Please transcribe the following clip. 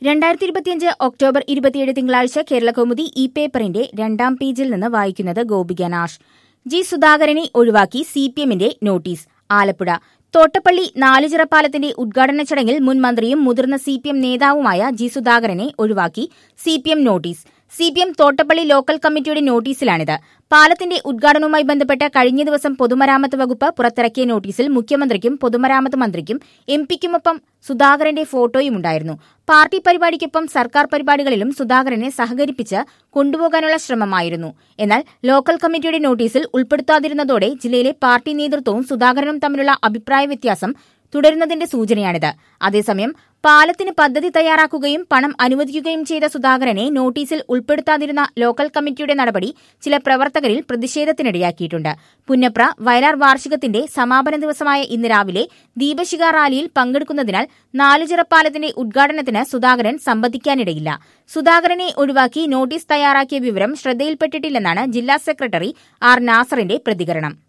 രണ്ടായിരത്തി ഇരുപത്തിയഞ്ച് ഒക്ടോബർ ഇരുപത്തിയേഴ് തിങ്കളാഴ്ച കേരളകൗമുദി ഈ പേപ്പറിന്റെ രണ്ടാം പേജിൽ നിന്ന് വായിക്കുന്നത് ഗോപിക നാഷ് ജി സുധാകരനെ ഒഴിവാക്കി സിപിഎമ്മിന്റെ നോട്ടീസ് ആലപ്പുഴ തോട്ടപ്പള്ളി നാലുചിറ പാലത്തിന്റെ ഉദ്ഘാടന ചടങ്ങിൽ മുൻ മന്ത്രിയും മുതിർന്ന സിപിഎം നേതാവുമായ ജി സുധാകരനെ ഒഴിവാക്കി CPM notice CPM Thottappally local കമ്മിറ്റിയുടെ നോട്ടീസിലാണിത് പാലത്തിന്റെ ഉദ്ഘാടനവുമായി ബന്ധപ്പെട്ട് കഴിഞ്ഞ ദിവസം പൊതുമരാമത്ത് വകുപ്പ് പുറത്തിറക്കിയ നോട്ടീസിൽ മുഖ്യമന്ത്രിക്കും പൊതുമരാമത്ത് മന്ത്രിക്കും എം പിക്കുമൊപ്പം സുധാകരന്റെ ഫോട്ടോയുമുണ്ടായിരുന്നു പാർട്ടി പരിപാടിക്കൊപ്പം സർക്കാർ പരിപാടികളിലും സുധാകരനെ സഹകരിപ്പിച്ച് കൊണ്ടുപോകാനുള്ള ശ്രമമായിരുന്നു എന്നാൽ ലോക്കൽ കമ്മിറ്റിയുടെ നോട്ടീസിൽ ഉൾപ്പെടുത്താതിരുന്നതോടെ ജില്ലയിലെ പാർട്ടി നേതൃത്വവും സുധാകരനും തമ്മിലുള്ള അഭിപ്രായ വ്യത്യാസം തുടരുന്നതിന്റെ സൂചനയാണിത് അതേസമയം പാലത്തിന് പദ്ധതി തയ്യാറാക്കുകയും പണം അനുവദിക്കുകയും ചെയ്ത സുധാകരനെ നോട്ടീസിൽ ഉൾപ്പെടുത്താതിരുന്ന ലോക്കൽ കമ്മിറ്റിയുടെ നടപടി ചില പ്രവർത്തകരിൽ പ്രതിഷേധത്തിനിടയാക്കിയിട്ടുണ്ട് പുന്നപ്ര വയലാർ വാർഷികത്തിന്റെ സമാപന ദിവസമായ ഇന്ന് രാവിലെ ദീപശിഖ റാലിയിൽ പങ്കെടുക്കുന്നതിനാൽ നാലുചിറ പാലത്തിന്റെ ഉദ്ഘാടനത്തിന് സുധാകരൻ സംബന്ധിക്കാനിടയില്ല സുധാകരനെ ഒഴിവാക്കി നോട്ടീസ് തയ്യാറാക്കിയ വിവരം ശ്രദ്ധയിൽപ്പെട്ടിട്ടില്ലെന്നാണ് ജില്ലാ സെക്രട്ടറി ആർ നാസറിന്റെ പ്രതികരണം